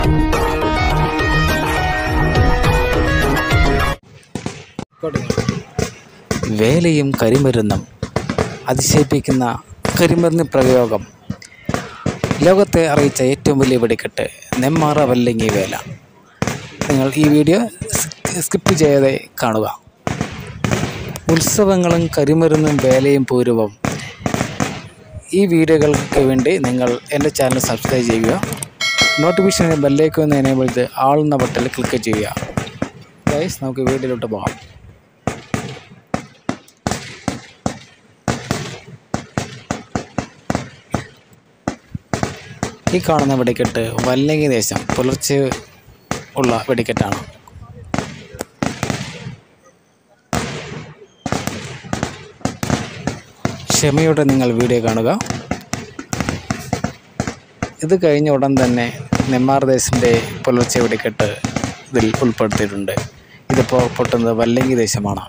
വേലയും കരിമരുന്നും അതിശയിപ്പിക്കുന്ന കരിമരുന്ന് പ്രയോഗം ലോകത്തെ അറിയിച്ച ഏറ്റവും വലിയ വെടിക്കെട്ട് നെമ്മാറ വല്ലങ്ങി വേല നിങ്ങൾ ഈ വീഡിയോ സ് സ്കിപ്പ് ചെയ്യാതെ കാണുക ഉത്സവങ്ങളും കരിമരുന്നും വേലയും പൂരവും ഈ വീഡിയോകൾക്ക് വേണ്ടി നിങ്ങൾ എൻ്റെ ചാനൽ സബ്സ്ക്രൈബ് ചെയ്യുക നോട്ടിഫിക്കേഷൻ ബെല്ലേക്ക് ഒന്ന് എനേബിൾ ചെയ്ത് ആളുന്ന ബട്ടണിൽ ക്ലിക്ക് ചെയ്യുക ഗൈസ് നമുക്ക് വീഡിയോയിലോട്ട് പോകാം ഈ കാണുന്ന വെടിക്കെട്ട് വല്ലങ്ങി ദേശം പുലർച്ചെ ഉള്ള വെടിക്കെട്ടാണ് ക്ഷമയോടെ നിങ്ങൾ വീഡിയോ കാണുക ഇത് കഴിഞ്ഞ ഉടൻ തന്നെ നെമ്മാർ ദേശിൻ്റെ പുലർച്ചെ വെടിക്കെട്ട് ഇതിൽ ഉൾപ്പെടുത്തിയിട്ടുണ്ട് ഇതിപ്പോൾ പൊട്ടുന്നത് വല്ലങ്ങി ദേശമാണ്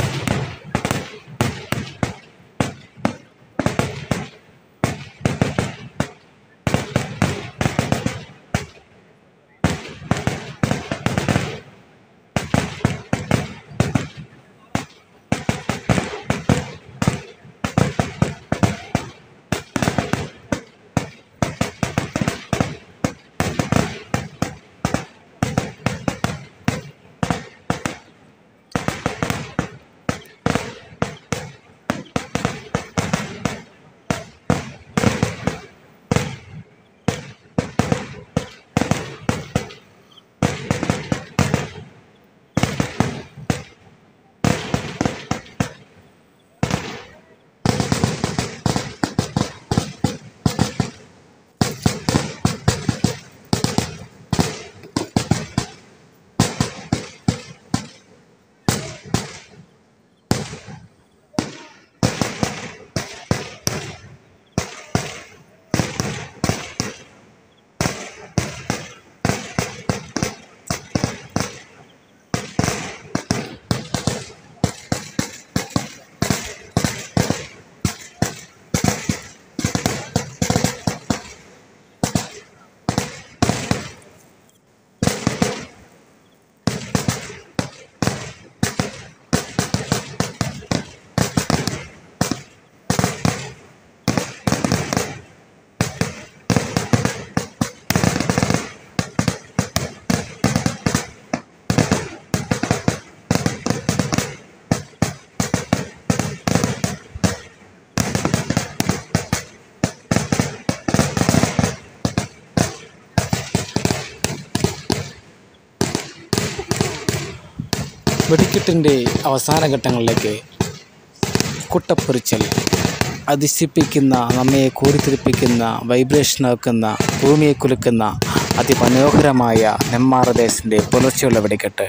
വെടിക്കെട്ടിൻ്റെ അവസാന ഘട്ടങ്ങളിലേക്ക് കുട്ടപ്പൊരിച്ചൽ അതിശയിപ്പിക്കുന്ന നമ്മെ കോരിത്തിരിപ്പിക്കുന്ന വൈബ്രേഷനാക്കുന്ന ഭൂമിയെ കുലുക്കുന്ന അതിമനോഹരമായ നെമ്മാറ ദേശിൻ്റെ പുലർച്ചെയുള്ള വെടിക്കെട്ട്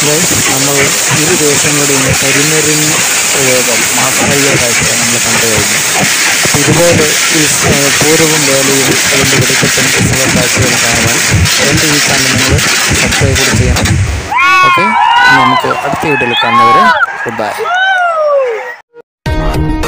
ഗൈസ് നമ്മൾ ഇരു ദിവസങ്ങളിലൂടെ ഇന്ന് കരിമരുന്ന് പ്രയോഗം മാസമായ കാഴ്ച നമ്മൾ കണ്ടു കഴിഞ്ഞു അപ്പോൾ ഇതുപോലെ ഈ സ്- പൂരവും വേലയും അതിൻ്റെ വെടിക്കെട്ടും ഉത്സവ കാഴ്ചകൾ കാണുവാൻ എൻ്റെ ഈ ചാനൽ നിങ്ങൾ സബ്സ്ക്രൈബ് കൂടി ചെയ്യണം ഓക്കെ നമുക്ക് അടുത്ത വീഡിയോയിൽ കാണുന്നവരെ ഗുഡ് ബൈ